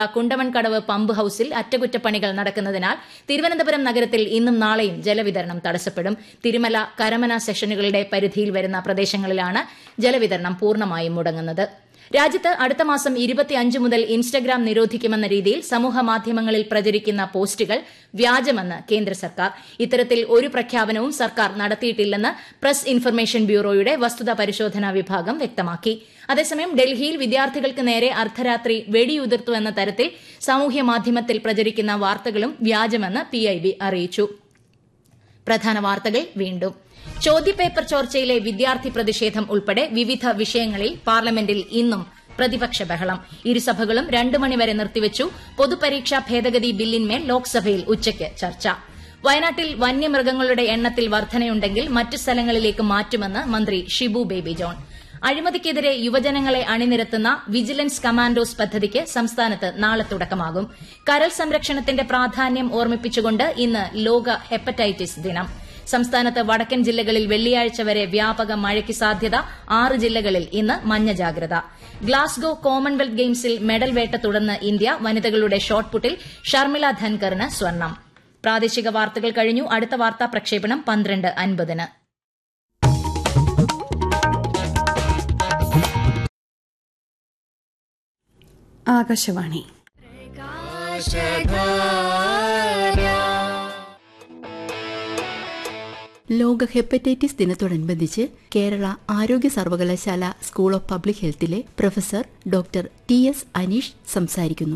Kundamankadavu pump ഹൌസിൽ അറ്റകുറ്റപ്പണികൾ നടക്കുന്നതിനാൽ തിരുവനന്തപുരം നഗരത്തിൽ ഇന്നും നാളെയും ജലവിതരണം തടസ്സപ്പെടും തിരുമല കരമന സെഷനുകളുടെ പരിധിയിൽ വരുന്ന പ്രദേശങ്ങളിലാണ് ജലവിതരണം പൂർണ്ണമായും മുടങ്ങുന്നത് രാജ്യത്ത് അടുത്ത മാസം ഇരുപത്തിയഞ്ച് മുതൽ ഇൻസ്റ്റഗ്രാം നിരോധിക്കുമെന്ന രീതിയിൽ സമൂഹ മാധ്യമങ്ങളിൽ പ്രചരിക്കുന്ന പോസ്റ്റുകൾ വ്യാജമെന്ന് കേന്ദ്ര സർക്കാർ ഇത്തരത്തിൽ ഒരു പ്രഖ്യാപനവും സർക്കാർ നടത്തിയിട്ടില്ലെന്ന് പ്രസ് ഇൻഫർമേഷൻ ബ്യൂറോയുടെ വസ്തുതാ പരിശോധനാ വിഭാഗം വ്യക്തമാക്കി അതേസമയം ഡൽഹിയിൽ വിദ്യാർത്ഥികൾക്ക് നേരെ അർദ്ധരാത്രി വെടിയുതിർത്തു എന്ന തരത്തിൽ സാമൂഹ്യ മാധ്യമത്തിൽ പ്രചരിക്കുന്ന വാർത്തകളും വ്യാജമെന്ന് പിഐബി അറിയിച്ചു പ്രധാന വാർത്തകൾ വീണ്ടും ചോദ്യപേപ്പർ ചോർച്ചയിലെ വിദ്യാർത്ഥി പ്രതിഷേധം ഉൾപ്പെടെ വിവിധ വിഷയങ്ങളിൽ പാർലമെന്റിൽ ഇന്നും പ്രതിപക്ഷ ബഹളം ഇരുസഭകളും രണ്ടു മണിവരെ നിർത്തിവച്ചു പൊതുപരീക്ഷാ ഭേദഗതി ബില്ലിന്മേൽ ലോക്സഭയിൽ ഉച്ചയ്ക്ക് ചർച്ച വയനാട്ടിൽ വന്യമൃഗങ്ങളുടെ എണ്ണത്തിൽ വർധനയുണ്ടെങ്കിൽ മറ്റ് സ്ഥലങ്ങളിലേക്ക് മാറ്റുമെന്ന് മന്ത്രി ഷിബു ബേബി ജോൺ അഴിമതിക്കെതിരെ യുവജനങ്ങളെ അണിനിരത്തുന്ന വിജിലൻസ് കമാൻഡോസ് പദ്ധതിക്ക് സംസ്ഥാനത്ത് നാളെ തുടക്കമാകും കരൾ സംരക്ഷണത്തിന്റെ പ്രാധാന്യം ഓർമ്മിപ്പിച്ചുകൊണ്ട് ഇന്ന് ലോക ഹെപ്പറ്റൈറ്റിസ് ദിനം സംസ്ഥാനത്ത് വടക്കൻ ജില്ലകളിൽ വെള്ളിയാഴ്ച വരെ വ്യാപക മഴയ്ക്ക് സാധ്യത ആറ് ജില്ലകളിൽ ഇന്ന് മഞ്ഞ ജാഗ്രത ഗ്ലാസ്ഗോ കോമൺവെൽത്ത് ഗെയിംസിൽ മെഡൽ വേട്ട തുടർന്ന് ഇന്ത്യ വനിതകളുടെ ഷോട്ട്പുട്ടിൽ ഷർമിള ധൻകറിന് സ്വർണം പ്രാദേശിക വാർത്തകൾ കഴിഞ്ഞു അടുത്ത വാർത്താ പ്രക്ഷേപണം പന്ത്രണ്ട് അൻപതിന് ആകാശവാണി ലോക ഹെപ്പറ്റൈറ്റിസ് ദിനത്തോടനുബന്ധിച്ച് കേരള ആരോഗ്യ സർവകലാശാല സ്കൂൾ ഓഫ് പബ്ലിക് ഹെൽത്തിലെ professor doctor T S Aneesh സംസാരിക്കുന്നു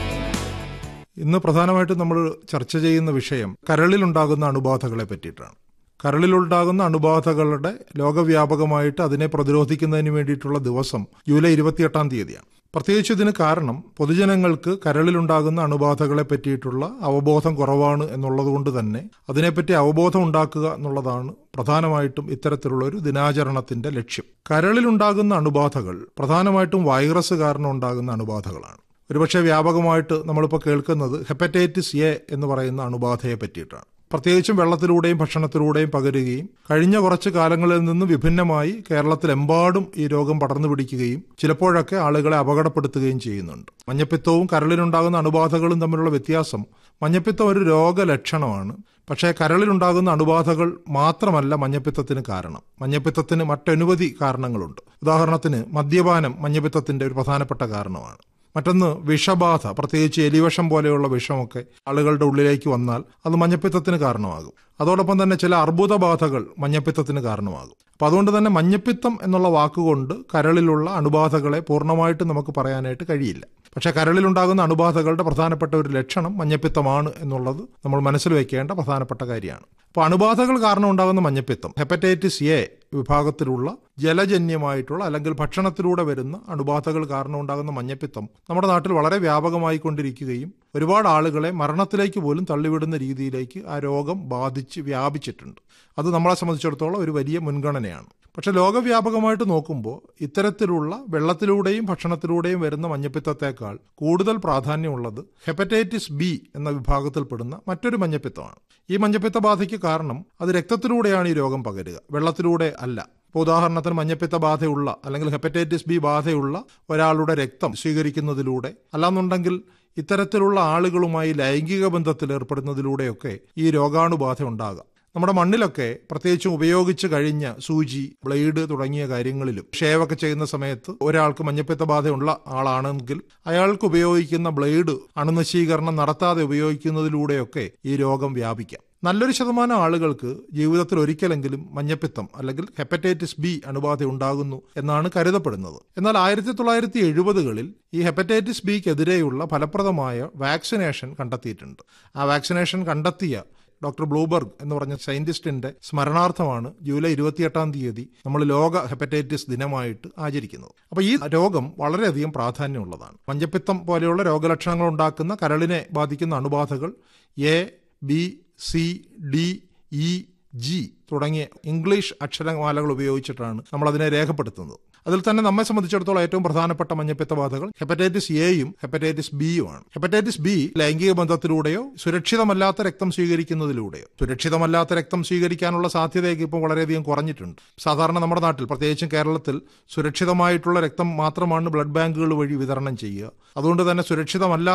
ഇന്ന് പ്രധാനമായിട്ടും നമ്മൾ ചർച്ച ചെയ്യുന്ന വിഷയം കരളിലുണ്ടാകുന്ന അണുബാധകളെ പറ്റിയിട്ടാണ് കരളിലുണ്ടാകുന്ന അണുബാധകളുടെ ലോകവ്യാപകമായിട്ട് അതിനെ പ്രതിരോധിക്കുന്നതിന് വേണ്ടിയിട്ടുള്ള ദിവസം ജൂലൈ ഇരുപത്തിയെട്ടാം തീയതിയാണ് പ്രത്യേകിച്ച് ഇതിന് കാരണം പൊതുജനങ്ങൾക്ക് കരളിലുണ്ടാകുന്ന അണുബാധകളെ പറ്റിയിട്ടുള്ള അവബോധം കുറവാണ് എന്നുള്ളതുകൊണ്ട് തന്നെ അതിനെപ്പറ്റി അവബോധം ഉണ്ടാക്കുക എന്നുള്ളതാണ് പ്രധാനമായിട്ടും ഇത്തരത്തിലുള്ള ഒരു ദിനാചരണത്തിന്റെ ലക്ഷ്യം കരളിലുണ്ടാകുന്ന അണുബാധകൾ പ്രധാനമായിട്ടും വൈറസ് കാരണം ഉണ്ടാകുന്ന അണുബാധകളാണ് ഒരുപക്ഷെ വ്യാപകമായിട്ട് നമ്മളിപ്പോൾ കേൾക്കുന്നത് ഹെപ്പറ്റൈറ്റിസ് എ എന്ന് പറയുന്ന അണുബാധയെ പറ്റിയിട്ടാണ് പ്രത്യേകിച്ചും വെള്ളത്തിലൂടെയും ഭക്ഷണത്തിലൂടെയും പകരുകയും കഴിഞ്ഞ കുറച്ച് കാലങ്ങളിൽ നിന്ന് വിഭിന്നമായി കേരളത്തിലെമ്പാടും ഈ രോഗം പടർന്നു പിടിക്കുകയും ചിലപ്പോഴൊക്കെ ആളുകളെ അപകടപ്പെടുത്തുകയും ചെയ്യുന്നുണ്ട് മഞ്ഞപ്പിത്തവും കരളിലുണ്ടാകുന്ന അണുബാധകളും തമ്മിലുള്ള വ്യത്യാസം മഞ്ഞപ്പിത്തം ഒരു രോഗലക്ഷണമാണ് പക്ഷേ കരളിലുണ്ടാകുന്ന അണുബാധകൾ മാത്രമല്ല മഞ്ഞപ്പിത്തത്തിന് കാരണം മഞ്ഞപ്പിത്തത്തിന് മറ്റനവധി കാരണങ്ങളുണ്ട് ഉദാഹരണത്തിന് മദ്യപാനം മഞ്ഞപ്പിത്തത്തിന്റെ ഒരു പ്രധാനപ്പെട്ട കാരണമാണ് മറ്റൊന്ന് വിഷബാധ പ്രത്യേകിച്ച് എലിവിഷം പോലെയുള്ള വിഷമൊക്കെ ആളുകളുടെ ഉള്ളിലേക്ക് വന്നാൽ അത് മഞ്ഞപ്പിത്തത്തിന് കാരണമാകും അതോടൊപ്പം തന്നെ ചില അർബുദബാധകൾ മഞ്ഞപ്പിത്തത്തിന് കാരണമാകും അപ്പം അതുകൊണ്ട് തന്നെ മഞ്ഞപ്പിത്തം എന്നുള്ള വാക്കുകൊണ്ട് കരളിലുള്ള അണുബാധകളെ പൂർണ്ണമായിട്ട് നമുക്ക് പറയാനായിട്ട് കഴിയില്ല പക്ഷേ കരളിലുണ്ടാകുന്ന അണുബാധകളുടെ പ്രധാനപ്പെട്ട ഒരു ലക്ഷണം മഞ്ഞപ്പിത്തമാണ് എന്നുള്ളത് നമ്മൾ മനസ്സിൽ വയ്ക്കേണ്ട പ്രധാനപ്പെട്ട കാര്യമാണ് അപ്പോൾ അണുബാധകൾ കാരണം ഉണ്ടാകുന്ന മഞ്ഞപ്പിത്തം ഹെപ്പറ്റൈറ്റിസ് എ വിഭാഗത്തിലുള്ള ജലജന്യമായിട്ടുള്ള അല്ലെങ്കിൽ ഭക്ഷണത്തിലൂടെ വരുന്ന അണുബാധകൾ കാരണം ഉണ്ടാകുന്ന മഞ്ഞപ്പിത്തം നമ്മുടെ നാട്ടിൽ വളരെ വ്യാപകമായി കൊണ്ടിരിക്കുകയും ഒരുപാട് ആളുകളെ മരണത്തിലേക്ക് പോലും തള്ളിവിടുന്ന രീതിയിലേക്ക് ആ രോഗം ബാധിച്ച് വ്യാപിച്ചിട്ടുണ്ട് അത് നമ്മളെ സംബന്ധിച്ചിടത്തോളം ഒരു വലിയ മുൻഗണനയാണ് പക്ഷെ ലോകവ്യാപകമായിട്ട് നോക്കുമ്പോൾ ഇത്തരത്തിലുള്ള വെള്ളത്തിലൂടെയും ഭക്ഷണത്തിലൂടെയും വരുന്ന മഞ്ഞപ്പിത്തത്തേക്കാൾ കൂടുതൽ പ്രാധാന്യമുള്ളത് ഹെപ്പറ്റൈറ്റിസ് ബി എന്ന വിഭാഗത്തിൽപ്പെടുന്ന മറ്റൊരു മഞ്ഞപ്പിത്തമാണ് ഈ മഞ്ഞപ്പിത്ത ബാധയ്ക്ക് കാരണം അത് രക്തത്തിലൂടെയാണ് ഈ രോഗം പകരുക വെള്ളത്തിലൂടെ അല്ല ഇപ്പോൾ ഉദാഹരണത്തിന് മഞ്ഞപ്പിത്ത ബാധയുള്ള അല്ലെങ്കിൽ ഹെപ്പറ്റൈറ്റിസ് ബി ബാധയുള്ള ഒരാളുടെ രക്തം സ്വീകരിക്കുന്നതിലൂടെ അല്ലാന്നുണ്ടെങ്കിൽ ഇത്തരത്തിലുള്ള ആളുകളുമായി ലൈംഗിക ബന്ധത്തിൽ ഏർപ്പെടുന്നതിലൂടെയൊക്കെ ഈ രോഗാണുബാധ ഉണ്ടാകാം നമ്മുടെ മണ്ണിലൊക്കെ പ്രത്യേകിച്ചും ഉപയോഗിച്ച് കഴിഞ്ഞ സൂചി ബ്ലേഡ് തുടങ്ങിയ കാര്യങ്ങളിലും ഷേവൊക്കെ ചെയ്യുന്ന സമയത്ത് ഒരാൾക്ക് മഞ്ഞപ്പിത്ത ബാധയുള്ള ആളാണെങ്കിൽ അയാൾക്ക് ഉപയോഗിക്കുന്ന ബ്ലേഡ് അണുനശീകരണം നടത്താതെ ഉപയോഗിക്കുന്നതിലൂടെയൊക്കെ ഈ രോഗം വ്യാപിക്കാം നല്ലൊരു ശതമാനം ആളുകൾക്ക് ജീവിതത്തിൽ ഒരിക്കലെങ്കിലും മഞ്ഞപ്പിത്തം അല്ലെങ്കിൽ ഹെപ്പറ്റൈറ്റിസ് ബി അണുബാധ ഉണ്ടാകുന്നു എന്നാണ് കരുതപ്പെടുന്നത് എന്നാൽ ആയിരത്തി തൊള്ളായിരത്തി എഴുപതുകളിൽ ഈ ഹെപ്പറ്റൈറ്റിസ് ബിക്കെതിരെയുള്ള ഫലപ്രദമായ വാക്സിനേഷൻ കണ്ടെത്തിയിട്ടുണ്ട് ആ വാക്സിനേഷൻ കണ്ടെത്തിയ ഡോക്ടർ ബ്ലൂബർഗ് എന്ന് പറഞ്ഞ സയന്റിസ്റ്റിന്റെ സ്മരണാർത്ഥമാണ് ജൂലൈ ഇരുപത്തിയെട്ടാം തീയതി നമ്മൾ ലോക ഹെപ്പറ്റൈറ്റിസ് ദിനമായിട്ട് ആചരിക്കുന്നത് അപ്പോൾ ഈ രോഗം വളരെയധികം പ്രാധാന്യമുള്ളതാണ് മഞ്ഞപ്പിത്തം പോലെയുള്ള രോഗലക്ഷണങ്ങൾ ഉണ്ടാക്കുന്ന കരളിനെ ബാധിക്കുന്ന അണുബാധകൾ A B C D E G തുടങ്ങിയ ഇംഗ്ലീഷ് അക്ഷരമാലകൾ ഉപയോഗിച്ചിട്ടാണ് നമ്മൾ അതിനെ രേഖപ്പെടുത്തുന്നത് അതിൽ തന്നെ നമ്മെ സംബന്ധിച്ചിടത്തോളം ഏറ്റവും പ്രധാനപ്പെട്ട മഞ്ഞപ്പിത്ത ബാധകൾ ഹെപ്പറ്റൈറ്റിസ് എയും ഹെപ്പറ്റൈറ്റിസ് ബിയുമാണ് ഹെപ്പറ്റൈറ്റിസ് ബി ലൈംഗിക ബന്ധത്തിലൂടെയോ സുരക്ഷിതമല്ലാത്ത രക്തം സ്വീകരിക്കുന്നതിലൂടെയോ സുരക്ഷിതമല്ലാത്ത രക്തം സ്വീകരിക്കാനുള്ള സാധ്യതയൊക്കെ ഇപ്പോൾ വളരെയധികം കുറഞ്ഞിട്ടുണ്ട് സാധാരണ നമ്മുടെ നാട്ടിൽ പ്രത്യേകിച്ചും കേരളത്തിൽ സുരക്ഷിതമായിട്ടുള്ള രക്തം മാത്രമാണ് ബ്ലഡ് ബാങ്കുകൾ വഴി വിതരണം ചെയ്യുക അതുകൊണ്ട് തന്നെ സുരക്ഷിതമല്ലാത്ത